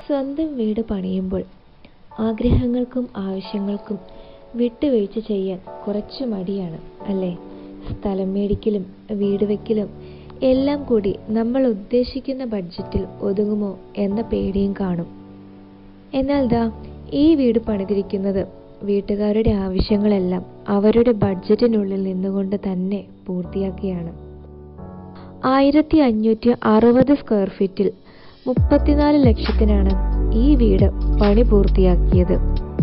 സ്വന്തം വീട് പണിയുമ്പോൾ ആഗ്രഹങ്ങൾക്കും ആവശ്യങ്ങൾക്കും വിട്ടുവീഴ്ച ചെയ്യാൻ കുറച്ച് മടിയാണ് അല്ലേ സ്ഥലം മേടിക്കലും വീട് വെക്കലും എല്ലാം കൂടി നമ്മൾ ഉദ്ദേശിക്കുന്ന ബഡ്ജറ്റിൽ ഒതുങ്ങുമോ എന്ന പേടിയും കാണും എന്നാൽ ദാ ഈ വീട് പണിതിരിക്കുന്നത് വീട്ടുകാരുടെ ആവശ്യങ്ങളെല്ലാം അവരുടെ ബഡ്ജറ്റിനുള്ളിൽ നിന്നുകൊണ്ട് തന്നെ പൂർത്തിയാക്കിയാണ് ആയിരത്തി അഞ്ഞൂറ്റി അറുപത് സ്ക്വയർ ഫീറ്റിൽ മുപ്പത്തിനാല് ലക്ഷത്തിനാണ് ഈ വീട് പണി പൂർത്തിയാക്കിയത്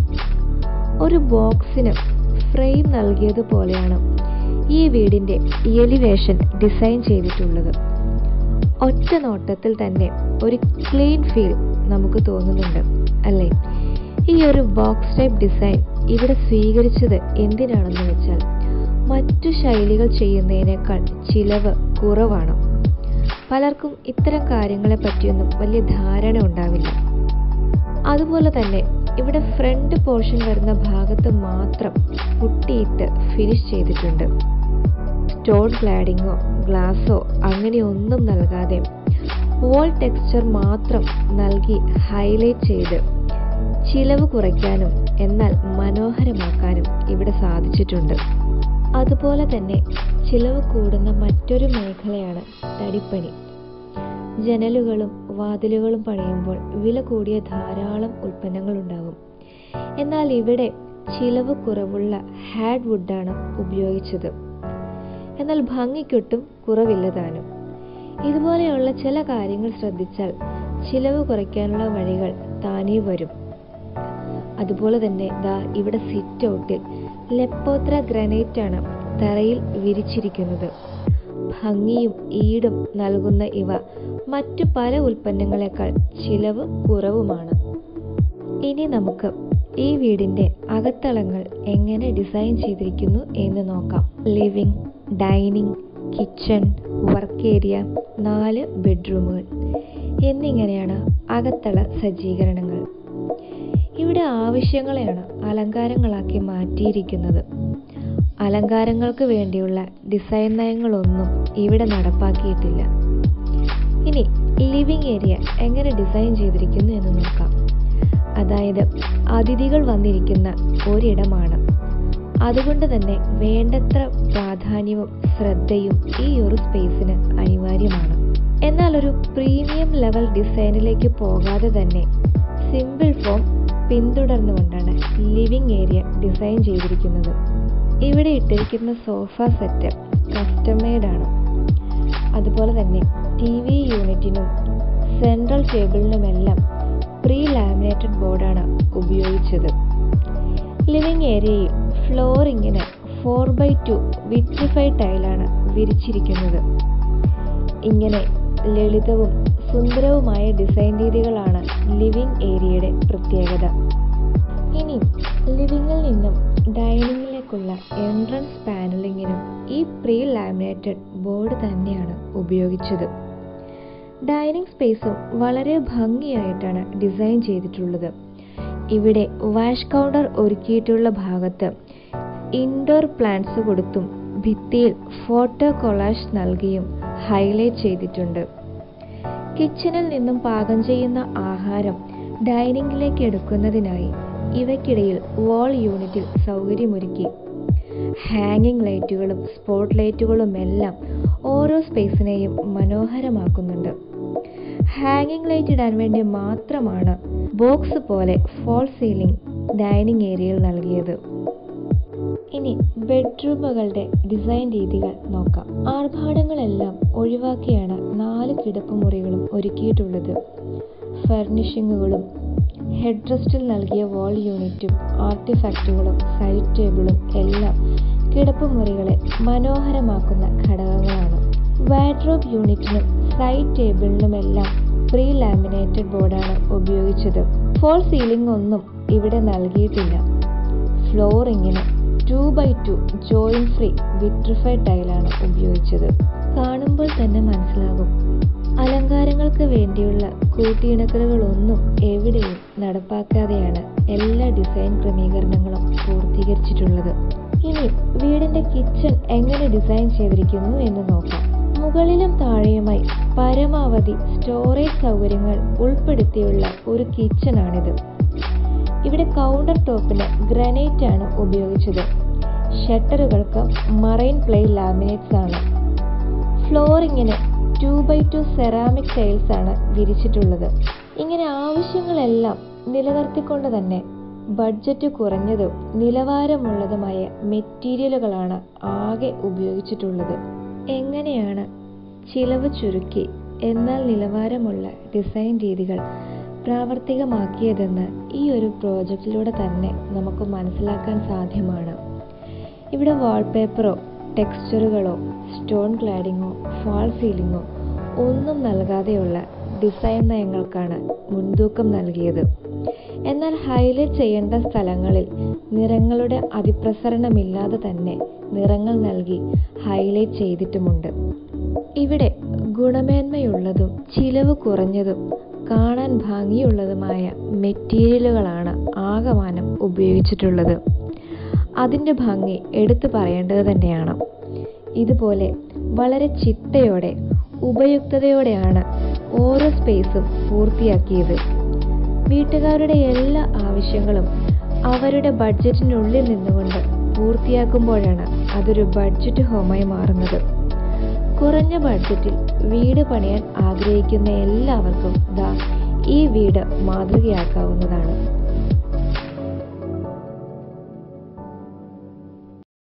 ഒരു ബോക്സിന് ഫ്രെയിം നൽകിയതുപോലെയാണ് ഈ വീടിന്റെ എലിവേഷൻ ഡിസൈൻ ചെയ്തിട്ടുള്ളത് ഒറ്റ നോട്ടത്തിൽ തന്നെ ഒരു ക്ലീൻ ഫീൽ നമുക്ക് തോന്നുന്നുണ്ട് അല്ലേ ഈ ഒരു ബോക്സ് ടൈപ്പ് ഡിസൈൻ ഇവിടെ സ്വീകരിച്ചത് എന്തിനാണെന്ന് വെച്ചാൽ മറ്റു ശൈലികൾ ചെയ്യുന്നതിനേക്കാൾ ചിലവ് കുറവാണ് പലർക്കും ഇത്തരം കാര്യങ്ങളെ പറ്റിയൊന്നും വലിയ ധാരണ ഉണ്ടാവില്ല അതുപോലെ തന്നെ ഇവിടെ ഫ്രണ്ട് പോർഷൻ വരുന്ന ഭാഗത്ത് മാത്രം പുട്ടിയിട്ട് ഫിനിഷ് ചെയ്തിട്ടുണ്ട് സ്റ്റോൺ ക്ലാഡിങ്ങോ ഗ്ലാസോ അങ്ങനെയൊന്നും നൽകാതെ വോൾ ടെക്സ്ചർ മാത്രം നൽകി ഹൈലൈറ്റ് ചെയ്ത് ചിലവ് കുറയ്ക്കാനും എന്നാൽ മനോഹരമാക്കാനും ഇവിടെ സാധിച്ചിട്ടുണ്ട് അതുപോലെ തന്നെ ചിലവ് കൂടുന്ന മറ്റൊരു മേഖലയാണ് തടിപ്പണി ജനലുകളും വാതിലുകളും പണിയുമ്പോൾ വില കൂടിയ ധാരാളം ഉൽപ്പന്നങ്ങൾ ഉണ്ടാകും എന്നാൽ ഇവിടെ ചിലവ് കുറവുള്ള ഹാഡ് വുഡാണ് ഉപയോഗിച്ചത് എന്നാൽ ഭംഗിക്കൊട്ടും കുറവില്ല താനും ഇതുപോലെയുള്ള ചില കാര്യങ്ങൾ ശ്രദ്ധിച്ചാൽ ചിലവ് കുറയ്ക്കാനുള്ള വഴികൾ താനേ വരും അതുപോലെ തന്നെ ദാ ഇവിടെ സിറ്റ് ഔട്ടിൽ ലെപ്പോത്ര ഗ്രാനൈറ്റ് ആണ് തറയിൽ വിരിച്ചിരിക്കുന്നത് ഭംഗിയും ഈടും നൽകുന്ന ഇവ മറ്റു പല ഉൽപ്പന്നങ്ങളെക്കാൾ ചിലവ് കുറവുമാണ് ഇനി നമുക്ക് ഈ വീടിന്റെ അകത്തളങ്ങൾ എങ്ങനെ ഡിസൈൻ ചെയ്തിരിക്കുന്നു എന്ന് നോക്കാം living dining kitchen work area നാല് ബെഡ്റൂമുകൾ എന്നിങ്ങനെയാണ് അകത്തള സജ്ജീകരണങ്ങൾ ഇവിടെ ആവശ്യങ്ങളെയാണ് അലങ്കാരങ്ങളാക്കി മാറ്റിയിരിക്കുന്നത് അലങ്കാരങ്ങൾക്ക് വേണ്ടിയുള്ള ഡിസൈൻ നയങ്ങളൊന്നും ഇവിടെ നടപ്പാക്കിയിട്ടില്ല ഇനി ലിവിംഗ് ഏരിയ എങ്ങനെ ഡിസൈൻ ചെയ്തിരിക്കുന്നു എന്ന് നോക്കാം അതായത് അതിഥികൾ വന്നിരിക്കുന്ന ഒരിടമാണ് അതുകൊണ്ട് തന്നെ വേണ്ടത്ര പ്രാധാന്യവും ശ്രദ്ധയും ഈ ഒരു സ്പേസിന് അനിവാര്യമാണ് എന്നാൽ ഒരു പ്രീമിയം ലെവൽ ഡിസൈനിലേക്ക് പോകാതെ തന്നെ സിമ്പിൾ ഫോം പിന്തുടർന്നുകൊണ്ടാണ് ലിവിംഗ് ഏരിയ ഡിസൈൻ ചെയ്തിരിക്കുന്നത് ഇവിടെ ഇട്ടിരിക്കുന്ന സോഫ സെറ്റ് കസ്റ്റമൈഡ് ആണ് അതുപോലെ തന്നെ ടി വി യൂണിറ്റിനും സെൻട്രൽ ടേബിളിനുമെല്ലാം പ്രീ ലാമിനേറ്റഡ് ബോർഡാണ് ഉപയോഗിച്ചത് ലിവിംഗ് ഏരിയയിൽ ഫ്ലോറിങ്ങിന് ഫോർ ബൈ ടു വിട്രിഫൈഡ് ടൈലാണ് വിരിച്ചിരിക്കുന്നത് ഇങ്ങനെ ലളിതവും സുന്ദരവുമായ ഡിസൈൻ രീതികളാണ് ലിവിംഗ് ഏരിയയുടെ പ്രത്യേകത ഇനി ലിവിംഗിൽ നിന്നും ഡൈനിങ്ങിലേക്കുള്ള എൻട്രൻസ് പാനലിങ്ങിനും ഈ പ്രീ ലാമിനേറ്റഡ് ബോർഡ് തന്നെയാണ് ഉപയോഗിച്ചത് ഡൈനിങ് സ്പേസും വളരെ ഭംഗിയായിട്ടാണ് ഡിസൈൻ ചെയ്തിട്ടുള്ളത് ഇവിടെ വാഷ് കൗണ്ടർ ഒരുക്കിയിട്ടുള്ള ഭാഗത്ത് ഇൻഡോർ പ്ലാന്റ്സ് കൊടുത്തും ഭിത്തിയിൽ ഫോട്ടോ കൊളാഷ് നൽകിയും ഹൈലൈറ്റ് ചെയ്തിട്ടുണ്ട് കിച്ചണിൽ നിന്നും പാകം ചെയ്യുന്ന ആഹാരം ഡൈനിങ്ങിലേക്ക് എടുക്കുന്നതിനായി ഇവയ്ക്കിടയിൽ വാൾ യൂണിറ്റിൽ സൗകര്യമൊരുക്കി ഹാങ്ങിങ് ലൈറ്റുകളും സ്പോട്ട് ലൈറ്റുകളും എല്ലാം ഓരോ സ്പേസിനെയും മനോഹരമാക്കുന്നുണ്ട് ഹാങ്ങിങ് ലൈറ്റ് ഇടാൻ വേണ്ടി മാത്രമാണ് ബോക്സ് പോലെ ഫോൾ സീലിംഗ് ഡൈനിങ് ഏരിയയിൽ നൽകിയത് ഇനി ബെഡ്റൂമുകളുടെ ഡിസൈൻ രീതികൾ നോക്കാം ആർഭാടങ്ങളെല്ലാം ഒഴിവാക്കിയാണ് നാല് കിടപ്പുമുറികളും ഒരുക്കിയിട്ടുള്ളത് ഫർണിഷിങ്ങുകളും ഹെഡ് റെസ്റ്റിൽ നൽകിയ വാൾ യൂണിറ്റും ആർട്ടിഫാക്റ്റുകളും സൈഡ് ടേബിളും എല്ലാം കിടപ്പുമുറികളെ മനോഹരമാക്കുന്ന ഘടകങ്ങളാണ് വാഡ്രോബ് യൂണിറ്റിനും സൈഡ് ടേബിളിനുമെല്ലാം പ്രീ ലാമിനേറ്റഡ് ബോർഡാണ് ഉപയോഗിച്ചത് ഫോൾ സീലിംഗ് ഒന്നും ഇവിടെ നൽകിയിട്ടില്ല ഫ്ലോറിങ്ങിന് two by two joint free vitrified ടൈലാണ് ഉപയോഗിച്ചത് കാണുമ്പോൾ തന്നെ മനസ്സിലാകും അലങ്കാരങ്ങൾക്ക് വേണ്ടിയുള്ള കൂട്ടിയിണക്കലുകളൊന്നും എവിടെയും നടപ്പാക്കാതെയാണ് എല്ലാ ഡിസൈൻ ക്രമീകരണങ്ങളും പൂർത്തീകരിച്ചിട്ടുള്ളത് ഇനി വീടിന്റെ കിച്ചൺ എങ്ങനെ ഡിസൈൻ ചെയ്തിരിക്കുന്നു എന്ന് നോക്കാം മുകളിലും താഴെയുമായി പരമാവധി സ്റ്റോറേജ് സൗകര്യങ്ങൾ ഉൾപ്പെടുത്തിയുള്ള ഒരു കിച്ചണാണിത് ഇവിടെ കൗണ്ടർ ടോപ്പിന് ഗ്രാനൈറ്റ് ആണ് ഉപയോഗിച്ചത് ഷട്ടറുകൾക്ക് മറൈൻ പ്ലേ ലാമിനേറ്റ്സ് ആണ് ഫ്ലോറിങ്ങിന് two by two ceramic tiles ആണ് വിരിച്ചിട്ടുള്ളത് ഇങ്ങനെ ആവശ്യങ്ങളെല്ലാം നിലനിർത്തിക്കൊണ്ട് തന്നെ ബഡ്ജറ്റ് കുറഞ്ഞതും നിലവാരമുള്ളതുമായ മെറ്റീരിയലുകളാണ് ആകെ ഉപയോഗിച്ചിട്ടുള്ളത് എങ്ങനെയാണ് ചിലവ് ചുരുക്കി എന്നാൽ നിലവാരമുള്ള ഡിസൈൻ രീതികൾ പ്രാവർത്തികമാക്കിയതെന്ന് ഈ ഒരു പ്രോജക്റ്റിലൂടെ തന്നെ നമുക്ക് മനസ്സിലാക്കാൻ സാധ്യമാണ് ഇവിടെ വാൾപേപ്പറോ ടെക്സ്ചറുകളോ സ്റ്റോൺ ക്ലാഡിങ്ങോ ഫാൾ സീലിങ്ങോ ഒന്നും നൽകാതെയുള്ള ഡിസൈൻ നയങ്ങൾക്കാണ് മുൻതൂക്കം നൽകിയത് എന്നാൽ ഹൈലൈറ്റ് ചെയ്യേണ്ട സ്ഥലങ്ങളിൽ നിറങ്ങളുടെ അതിപ്രസരണമില്ലാതെ തന്നെ നിറങ്ങൾ നൽകി ഹൈലൈറ്റ് ചെയ്തിട്ടുമുണ്ട് ഇവിടെ ഗുണമേന്മയുള്ളതും ചിലവ് കുറഞ്ഞതും കാണാൻ ഭംഗിയുള്ളതുമായ മെറ്റീരിയലുകളാണ് ആകമാനം ഉപയോഗിച്ചിട്ടുള്ളത് അതിൻ്റെ ഭംഗി എടുത്തു പറയേണ്ടത് തന്നെയാണ് ഇതുപോലെ വളരെ ചിട്ടയോടെ ഉപയുക്തതയോടെയാണ് ഓരോ സ്പേസും പൂർത്തിയാക്കിയത് വീട്ടുകാരുടെ എല്ലാ ആവശ്യങ്ങളും അവരുടെ ബഡ്ജറ്റിനുള്ളിൽ നിന്നുകൊണ്ട് പൂർത്തിയാക്കുമ്പോഴാണ് അതൊരു ബഡ്ജറ്റ് ഹോമായി മാറുന്നത് കുറഞ്ഞ ബഡ്ജറ്റിൽ വീട് പണിയാൻ ആഗ്രഹിക്കുന്ന എല്ലാവർക്കും ദാ ഈ വീട് മാതൃകയാക്കാവുന്നതാണ്